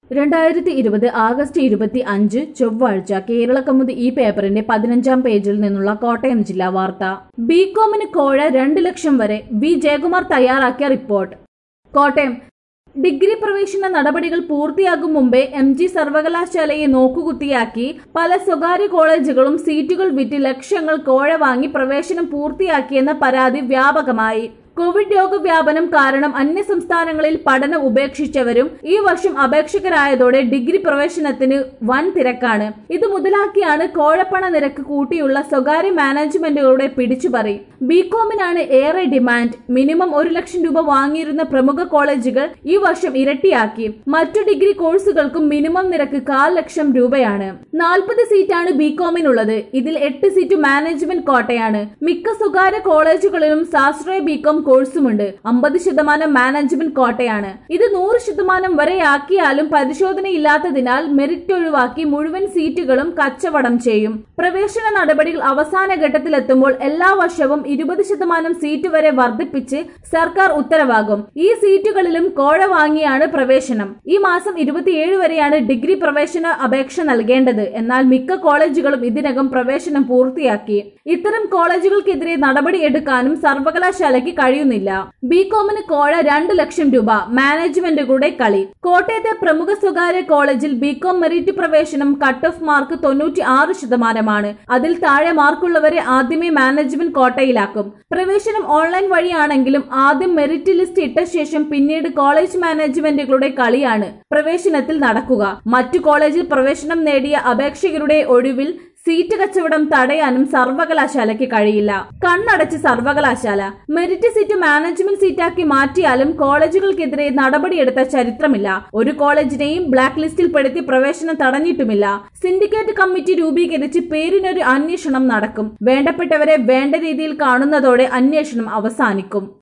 രണ്ടായിരത്തി ഇരുപത് ആഗസ്റ്റ് ഇരുപത്തി അഞ്ച് ചൊവ്വാഴ്ച കേരള കൗമുദി ഈ പേപ്പറിന്റെ പതിനഞ്ചാം പേജിൽ നിന്നുള്ള കോട്ടയം ജില്ലാ വാർത്ത ബികോമിന് കോഴ രണ്ട് ലക്ഷം വരെ വി ജയകുമാർ തയ്യാറാക്കിയ റിപ്പോർട്ട് കോട്ടയം ഡിഗ്രി പ്രവേശന നടപടികൾ പൂർത്തിയാകും മുമ്പേ എം ജി സർവകലാശാലയെ നോക്കുകുത്തിയാക്കി പല സ്വകാര്യ കോളേജുകളും സീറ്റുകൾ വിറ്റ് ലക്ഷങ്ങൾ കോഴ വാങ്ങി പ്രവേശനം പൂർത്തിയാക്കിയെന്ന പരാതി വ്യാപകമായി കോവിഡ് രോഗവ്യാപനം കാരണം അന്യ സംസ്ഥാനങ്ങളിൽ പഠനം ഉപേക്ഷിച്ചവരും ഈ വർഷം അപേക്ഷകരായതോടെ ഡിഗ്രി പ്രവേശനത്തിന് വൻ തിരക്കാണ് ഇത് മുതലാക്കിയാണ് കോഴപ്പണ നിരക്ക് കൂട്ടിയുള്ള സ്വകാര്യ മാനേജ്മെന്റുകളുടെ പിടിച്ചുപറി ബികോമിനാണ് ഏറെ ഡിമാൻഡ് മിനിമം ഒരു ലക്ഷം രൂപ വാങ്ങിയിരുന്ന പ്രമുഖ കോളേജുകൾ ഈ വർഷം ഇരട്ടിയാക്കി മറ്റു ഡിഗ്രി കോഴ്സുകൾക്കും മിനിമം നിരക്ക് കാൽ ലക്ഷം രൂപയാണ് നാൽപ്പത് സീറ്റാണ് ബികോമിനുള്ളത് ഇതിൽ എട്ട് സീറ്റ് മാനേജ്മെന്റ് കോട്ടയാണ് മിക്ക സ്വകാര്യ കോളേജുകളിലും സാശ്രയ ബികോം കോഴ്സുമുണ്ട് അമ്പത് ശതമാനം മാനേജ്മെന്റ് കോട്ടയാണ് ഇത് നൂറ് ശതമാനം വരെ ആക്കിയാലും പരിശോധനയില്ലാത്തതിനാൽ മെറിറ്റ് ഒഴിവാക്കി മുഴുവൻ സീറ്റുകളും കച്ചവടം ചെയ്യും പ്രവേശന നടപടികൾ അവസാന ഘട്ടത്തിലെത്തുമ്പോൾ എല്ലാ വർഷവും ഇരുപത് ശതമാനം സീറ്റ് വരെ വർദ്ധിപ്പിച്ച് സർക്കാർ ഉത്തരവാകും ഈ സീറ്റുകളിലും കോഴ വാങ്ങിയാണ് പ്രവേശനം ഈ മാസം ഇരുപത്തിയേഴ് വരെയാണ് ഡിഗ്രി പ്രവേശന അപേക്ഷ നൽകേണ്ടത് എന്നാൽ മിക്ക കോളേജുകളും ഇതിനകം പ്രവേശനം പൂർത്തിയാക്കി ഇത്തരം കോളേജുകൾക്കെതിരെ നടപടി എടുക്കാനും സർവകലാശാലയ്ക്ക് കഴിയുന്നില്ല ബികോമിന് കോഴ രണ്ട് ലക്ഷം രൂപ മാനേജ്മെന്റുകളുടെ കളി കോട്ടയത്തെ പ്രമുഖ സ്വകാര്യ കോളേജിൽ ബികോം മെറിറ്റ് പ്രവേശനം കട്ട് ഓഫ് മാർക്ക് തൊണ്ണൂറ്റി ആറ് ശതമാനമാണ് അതിൽ താഴെ മാർക്കുള്ളവരെ ആദ്യമേ മാനേജ്മെന്റ് കോട്ടയിലാക്കും പ്രവേശനം ഓൺലൈൻ വഴിയാണെങ്കിലും ആദ്യം മെറിറ്റ് ലിസ്റ്റ് ഇട്ട ശേഷം പിന്നീട് കോളേജ് മാനേജ്മെന്റുകളുടെ കളിയാണ് പ്രവേശനത്തിൽ നടക്കുക മറ്റു കോളേജിൽ പ്രവേശനം നേടിയ അപേക്ഷകരുടെ ഒഴിവിൽ സീറ്റ് കച്ചവടം തടയാനും സർവകലാശാലയ്ക്ക് കഴിയില്ല കണ്ണടച്ച് സർവകലാശാല മെറിറ്റ് സീറ്റ് മാനേജ്മെന്റ് സീറ്റാക്കി മാറ്റിയാലും കോളേജുകൾക്കെതിരെ നടപടിയെടുത്ത ചരിത്രമില്ല ഒരു കോളേജിനെയും ബ്ലാക്ക് ലിസ്റ്റിൽ പെടുത്തി പ്രവേശനം തടഞ്ഞിട്ടുമില്ല സിൻഡിക്കേറ്റ് കമ്മിറ്റി രൂപീകരിച്ച് പേരിനൊരു അന്വേഷണം നടക്കും വേണ്ടപ്പെട്ടവരെ വേണ്ട രീതിയിൽ കാണുന്നതോടെ അന്വേഷണം അവസാനിക്കും